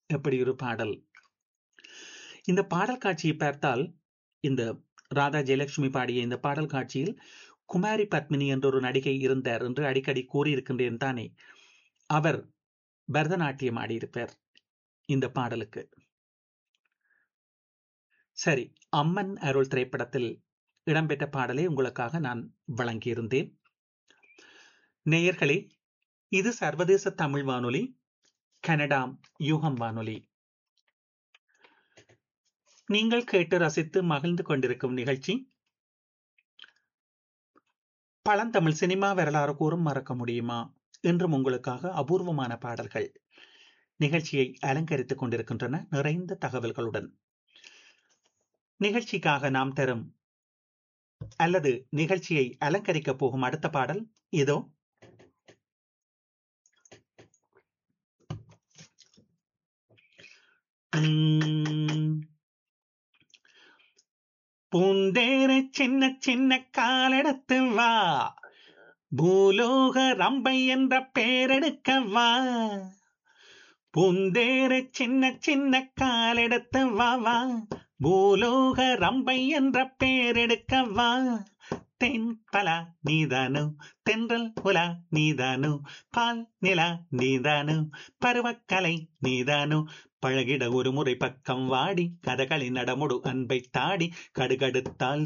எப்படி ஒரு பாடல் இந்த பாடல் காட்சியை பார்த்தால் இந்த ராதா ஜெயலட்சுமி பாடிய இந்த பாடல் காட்சியில் குமாரி பத்மினி என்ற ஒரு நடிகை இருந்தார் என்று அடிக்கடி கூறியிருக்கின்றேன் தானே அவர் பரதநாட்டியம் ஆடியிருப்பார் இந்த பாடலுக்கு சரி அம்மன் அருள் திரைப்படத்தில் இடம்பெற்ற பாடலை உங்களுக்காக நான் வழங்கியிருந்தேன் நேயர்களே இது சர்வதேச தமிழ் வானொலி கனடா யூகம் வானொலி நீங்கள் கேட்டு ரசித்து மகிழ்ந்து கொண்டிருக்கும் நிகழ்ச்சி பழந்தமிழ் சினிமா வரலாறு கூறும் மறக்க முடியுமா என்றும் உங்களுக்காக அபூர்வமான பாடல்கள் நிகழ்ச்சியை அலங்கரித்துக் கொண்டிருக்கின்றன நிறைந்த தகவல்களுடன் நிகழ்ச்சிக்காக நாம் தரும் அல்லது நிகழ்ச்சியை அலங்கரிக்க போகும் அடுத்த பாடல் இதோ பூந்தேர சின்ன சின்ன காலெடுத்து வா பூலோக ரம்பை என்ற பேரெடுக்க வா பூந்தேர சின்ன சின்ன காலெடுத்து வா வா பூலோக ரம்பை என்ற பேரெடுக்க வா தென் பலா நீதானோ தென்றல் உலா நீதானோ பால் நிலா நீதானோ பருவக்கலை நீதானோ பழகிட ஒரு முறை பக்கம் வாடி கதகளி நடமுடு அன்பை தாடி கடுகடுத்தால்